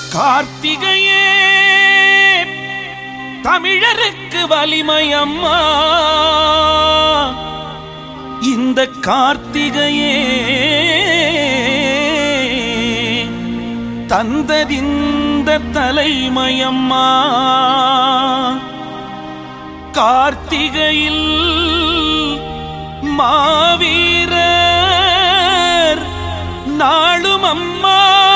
கார்த்திகையே தமிழருக்கு வலிமையம்மா இந்த கார்த்திகையே தந்ததிந்த தலைமையம்மா கார்த்திகையில் மாவீரர் நாளும் அம்மா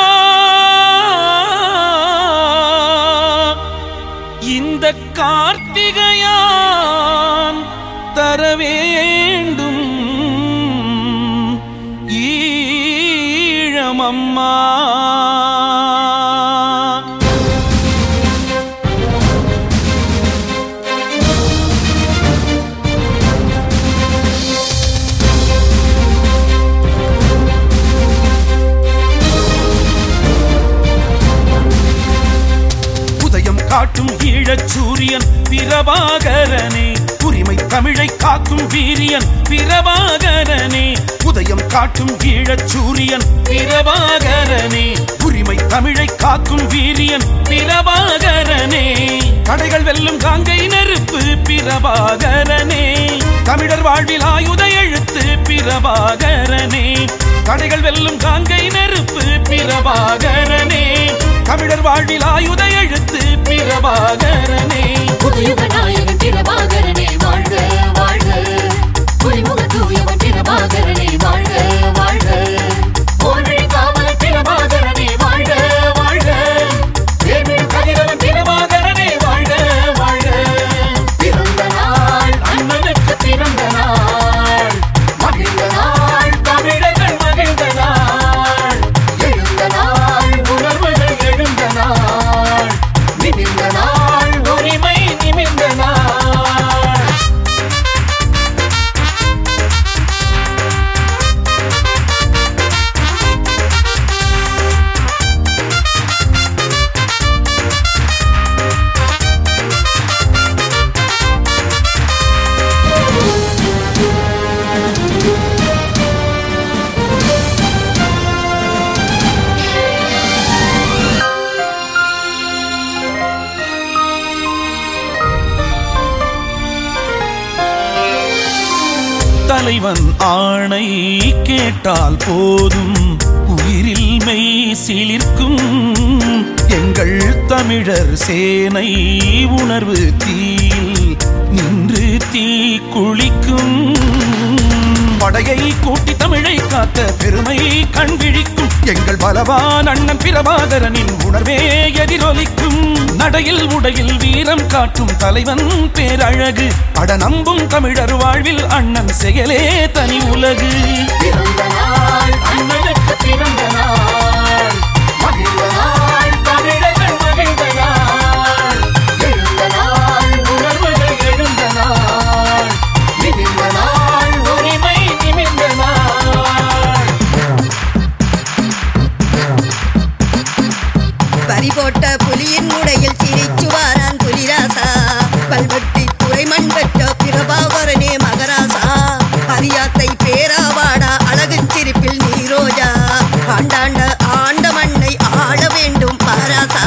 இந்த கார்த்திகையான் தர வேண்டும் ஈழமம்மா உதயம் காட்டும் ஈழச் சூரியன் பிரபாகரனே உரிமை தமிழை காக்கும் வீரியன் பிரபாகரனே உதயம் காட்டும் ஈழச் சூரியன் பிரபாகரனே உரிமை தமிழை காக்கும் வீரியன் பிரபாகரனே தடைகள் வெல்லும் காங்கை நெருப்பு பிரபாகரனே தமிழர் வாழ்வில் ஆயுத எழுத்து பிரபாகரனே தடைகள் வெல்லும் காங்கை நெருப்பு பிரபாகரனே தமிழர் வாழ்வில் ஆயுத எழுத்து பிரபாகரனே புதுயுக நாயகன் பிரபாகரனே வாழ்க வாழ்க புலிமுக தூயவன் பிரபாகரனே வாழ்க வாழ்க போர்வழி காவலன் பிரபாகரனே வாழ்க வாழ்க வேர்விடும் கதிரவன் பிரபாகரனே வாழ்க வாழ்க பிறந்த நாள் அண்ணனுக்கு பிறந்த நாள் மகிழ்ந்த நாள் தமிழர்கள் மகிழ்ந்த நாள் எழுந்த நாள் உணர்வுகள் எழுந்த நாள் நிமிர்ந்த நாள் உரிமை நிமிர்ந்த நாள் தலைவன் ஆணை கேட்டால் போதும் உயிரில் மெய் சிலிர்க்கும் எங்கள் தமிழர் சேனை உணர்வு தீயில் நின்று தீ குளிக்கும் படையை கூட்டி தமிழை காத்த பெருமை கண் விழிக்கும் எங்கள் பலவான் அண்ணன் பிரபாகரனின் உணர்வே எதிரொலிக்கும் நடையில் உடையில் வீரம் காட்டும் தலைவன் பேரழகு அட நம்பும் தமிழர் வாழ்வில் அண்ணன் செயலே தனி உலகு பிறந்த நாள் அண்ணனுக்கு பிறந்த நாள் மகிழ்ந்த நாள் தமிழர்கள் மகிழ்ந்த நாள் எழுந்த நாள் உணர்வுகள் எழுந்த நாள் நிமிர்ந்த நாள் உரிமை நிமிர்ந்த நாள் பறிபோட்ட புலியின் உடையில் சிரிச்சு வாரான் புலிராசா கல்வெட்டி துறைமண் பெற்ற பிரபாகரனே மகராசா அரியாத்தை பேராவாடா அழகு சிரிப்பில் நீரோஜா ஆண்டாண்ட ஆண்ட மண்ணை ஆள வேண்டும் மகராசா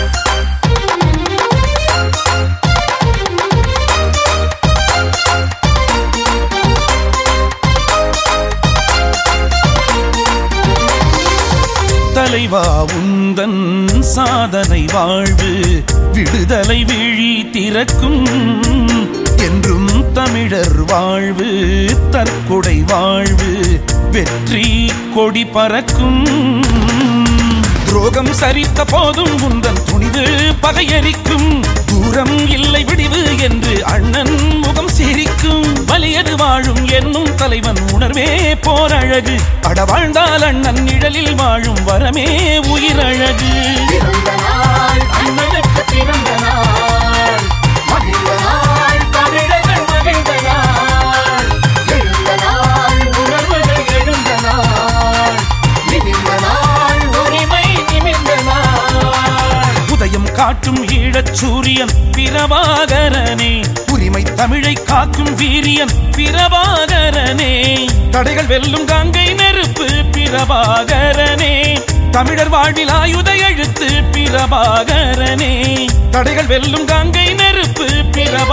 தலைவா உந்தன் சாதனை வாழ்வு விடுதலை விழி திறக்கும் என்றும் தமிழர் வாழ்வு தற்கொடை வாழ்வு வெற்றி கொடி பறக்கும் துரோகம் சரித்த போதும் உந்தன் துணிவு பகையரிக்கும் தூரம் இல்லை விடிவு என்று அண்ணன் முகம் சிரிக்கும் வலியது வாழும் என்னும் தலைவன் உணர்வே போரழகு அட வாழ்ந்தால் அண்ணன் நிழலில் வாழும் வரமே உயிரழகு பிறந்த நாள் அண்ணனுக்கு பிறந்த நாள் மகிழ்ந்த நாள் தமிழர்கள் மகிழ்ந்த நாள் எழுந்த நாள் உணர்வுகள் எழுந்த நாள் நிமிர்ந்த நாள் உரிமை நிமிர்ந்த நாள் உதயம் காட்டும் ஈழச் சூரியன் பிரபாகரனே உரிமை தமிழை காக்கும் வீரியன் பிரபாகரனே தடைகள் வெல்லும் கங்கை நெருப்பு பிரபாகரனே தமிழர் வாழ்வில் ஆயுத எழுத்து பிரபாகரனே தடைகள் வெல்லும் கங்கை நெருப்பு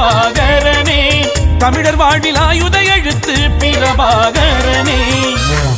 பிரபாகரனே தமிழர் வாழ்வில் ஆயுத எழுத்து பிரபாகரனே